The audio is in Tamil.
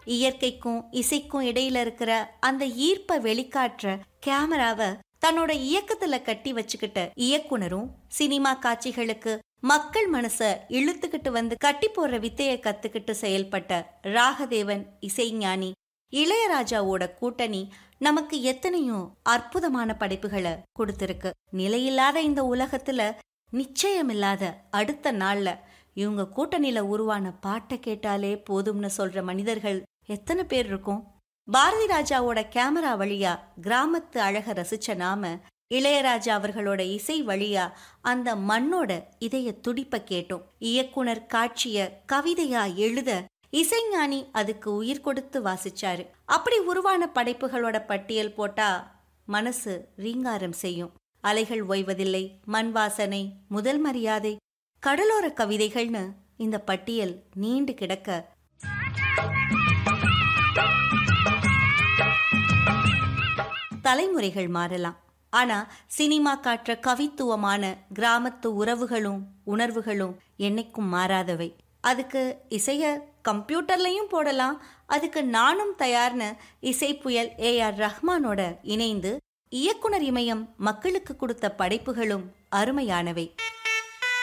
இயற்கைக்கும் இசைக்கும் இடையில இருக்கிற அந்த ஈர்ப்ப வெளிக்காட்டுற கேமராவை தன்னோட இயக்கத்துல கட்டி வச்சுக்கிட்ட இயக்குனரும் சினிமா காட்சிகளுக்கு மக்கள் மனச இழுத்துக்கிட்டு வந்து கட்டி போடுற வித்தைய கத்துக்கிட்டு செயல்பட்ட ராகதேவன் இசைஞானி இளையராஜாவோட கூட்டணி நமக்கு எத்தனையோ அற்புதமான படைப்புகளை கொடுத்திருக்கு நிலையில்லாத இந்த உலகத்துல நிச்சயமில்லாத அடுத்த நாள்ல இவங்க கூட்டணியில உருவான பாட்டை கேட்டாலே போதும்னு சொல்ற மனிதர்கள் எத்தனை பேர் இருக்கும் பாரதி ராஜாவோட கேமரா வழியா கிராமத்து அழக ரசிச்ச நாம இளையராஜா அவர்களோட இசை வழியா அந்த மண்ணோட இதய துடிப்ப கேட்டோம் இயக்குனர் காட்சிய கவிதையா எழுத இசைஞானி அதுக்கு உயிர் கொடுத்து வாசிச்சாரு அப்படி உருவான படைப்புகளோட பட்டியல் போட்டா மனசு ரீங்காரம் செய்யும் அலைகள் ஓய்வதில்லை மண் வாசனை முதல் மரியாதை கடலோர கவிதைகள்னு இந்த பட்டியல் நீண்டு கிடக்க தலைமுறைகள் மாறலாம் ஆனா சினிமா காட்டுற கவித்துவமான கிராமத்து உறவுகளும் உணர்வுகளும் என்னைக்கும் மாறாதவை அதுக்கு இசைய கம்ப்யூட்டர்லயும் போடலாம் அதுக்கு நானும் தயார்னு இசை புயல் ஏ ஆர் ரஹ்மானோட இணைந்து இயக்குனர் இமயம் மக்களுக்கு கொடுத்த படைப்புகளும் அருமையானவை